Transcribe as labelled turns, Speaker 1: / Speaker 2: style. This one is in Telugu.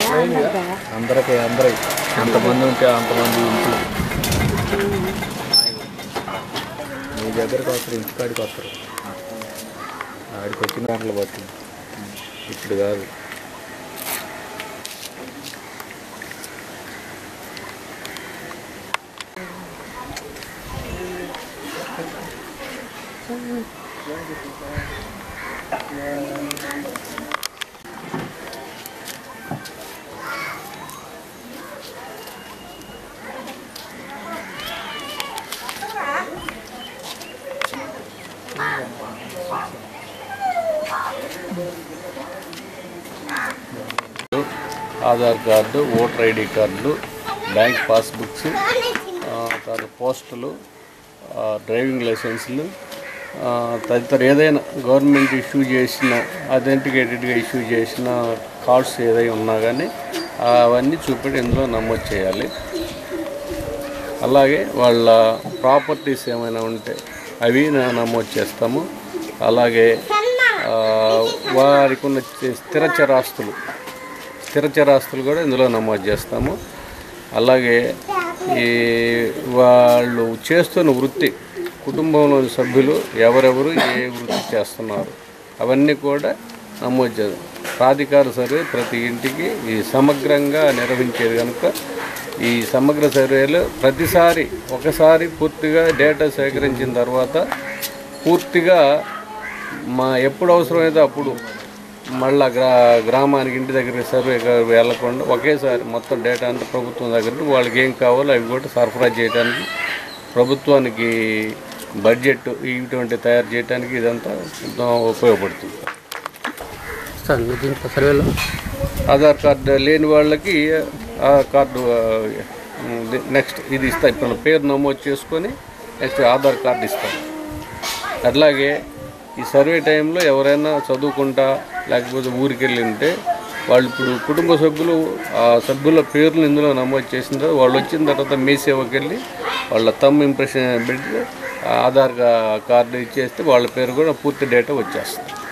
Speaker 1: అందరికి అందరికి అంతమంది ఉంటే అంతమంది ఇంట్లో మీ దగ్గరకు వస్తారు ఇంటికాడికి వస్తారు ఆడికి వచ్చిన గంటలు పట్టింది ఇప్పుడు కాదు ఆధార్ కార్డు ఓటర్ ఐడి కార్డులు బ్యాంక్ పాస్బుక్స్ ఆ, తర్వాత పోస్టులు ఆ, డ్రైవింగ్ లైసెన్సులు ఆ, తదితర ఏదైనా గవర్నమెంట్ ఇష్యూ చేసిన అథెంటికేటెడ్గా ఇష్యూ చేసిన కార్డ్స్ ఏదైనా ఉన్నా కానీ అవన్నీ చూపెట్టి ఇందులో నమోదు చేయాలి అలాగే వాళ్ళ ప్రాపర్టీస్ ఏమైనా ఉంటే అవి నా- నమోదు చేస్తాము అలాగే ఆ, వారికి ఉన్న చి- స్థిర చరాస్తులు స్థిర చరాస్తులు కూడా ఇందులో నమోదు చేస్తాము అలాగే ఈ వాళ్ళు చేస్తున్న వృత్తి కుటుంబంలోని సభ్యులు ఎవరెవరు ఏ వృత్తి చేస్తున్నారు అవన్నీ కూడా నమోదు చేస్తాం ప్రాధికార సర్వే ప్రతి ఇంటికి ఈ సమగ్రంగా నిర్వహించేది కనుక ఈ సమగ్ర సర్వేలో ప్రతిసారి ఒకసారి పూర్తిగా డేటా సేకరించిన తర్వాత పూర్తిగా మా ఎప్పుడు అవసరమైతే అప్పుడు మళ్ళా గ్రా గ్రామానికి ఇంటి దగ్గరికి సర్వే వెళ్ళకుండా ఒకేసారి మొత్తం డేటా అంతా ప్రభుత్వం దగ్గర ఉంటే వాళ్ళకి ఏం కావాలో అవి కూడా సరఫరా చేయడానికి ప్రభుత్వానికి బడ్జెట్ ఇటువంటి తయారు చేయడానికి ఇదంతా ఎంతో ఉపయోగపడుతుంది
Speaker 2: సార్ మీ దీంట్లో సర్వేలో
Speaker 1: ఆధార్ కార్డు లేని వాళ్ళకి ఆ కార్డు నెక్స్ట్ ఇది ఇస్తా ఇప్పుడు పేరు నమోదు చేసుకొని నెక్స్ట్ ఆధార్ కార్డు ఇస్తాం అట్లాగే ఈ సర్వే టైంలో ఎవరైనా చదువుకుంటా లేకపోతే ఊరికి వెళ్ళి ఉంటే వాళ్ళు ఇప్పుడు కుటుంబ సభ్యులు ఆ సభ్యుల పేర్లు ఇందులో నమోదు చేసిన తర్వాత వాళ్ళు వచ్చిన తర్వాత మీ సేవకి వెళ్ళి వాళ్ళ తమ్ ఇంప్రెషన్ పెట్టి ఆ ఆధార్ కా- కార్డు ఇచ్చేస్తే వాళ్ళ పేరు కూడా పూర్తి డేటా వచ్చేస్తుంది